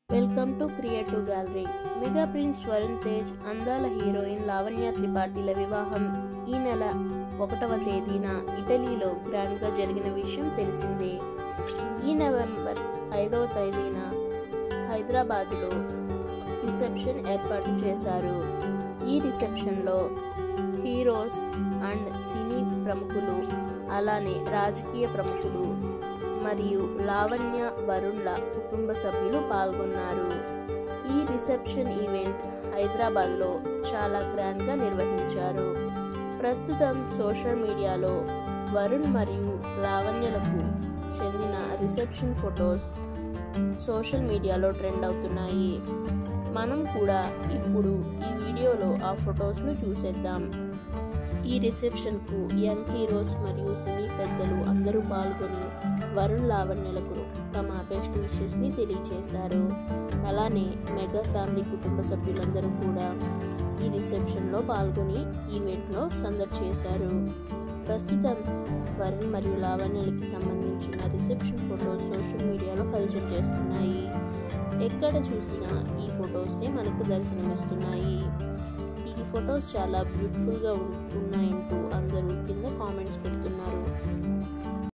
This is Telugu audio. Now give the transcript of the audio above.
welcome to creative gallery mega prince Varun Tej అందాల హీరోయిన్ లావణ్య త్రిపాఠిల వివాహం ఈ నెల ఒకటవ తేదీన ఇటలీలో గ్రాండ్గా జరిగిన విషయం తెలిసిందే ఈ నవంబర్ ఐదవ తేదీన హైదరాబాద్లో రిసెప్షన్ ఏర్పాటు చేశారు ఈ రిసెప్షన్లో హీరోస్ అండ్ సినీ ప్రముఖులు అలానే రాజకీయ ప్రముఖులు మరియు లావణ్య వరుణ్ల కుటుంబ సభ్యులు పాల్గొన్నారు ఈ రిసెప్షన్ ఈవెంట్ హైదరాబాద్లో చాలా గ్రాండ్గా నిర్వహించారు ప్రస్తుతం సోషల్ మీడియాలో వరుణ్ మరియు లావణ్యలకు చెందిన రిసెప్షన్ ఫొటోస్ సోషల్ మీడియాలో ట్రెండ్ అవుతున్నాయి మనం కూడా ఇప్పుడు ఈ వీడియోలో ఆ ఫొటోస్ను చూసేద్దాం ఈ రిసెప్షన్కు యంగ్ హీరోస్ మరియు సినీ పెద్దలు అందరూ పాల్గొని వరుణ్ లావణ్యలకు తమ బెస్ట్ విషెస్ని తెలియజేశారు అలానే మెగా ఫ్యామిలీ కుటుంబ సభ్యులందరూ కూడా ఈ రిసెప్షన్లో పాల్గొని ఈవెంట్లో సందడి చేశారు ప్రస్తుతం వరుణ్ మరియు లావణ్యలకి సంబంధించిన రిసెప్షన్ ఫొటోస్ సోషల్ మీడియాలో హల్చల్ చేస్తున్నాయి ఎక్కడ చూసినా ఈ ఫొటోసే మనకు దర్శనమిస్తున్నాయి ఈ ఫొటోస్ చాలా బ్యూటిఫుల్గా ఉన్నాయంటూ అందరూ కింద కామెంట్స్ పెడుతున్నారు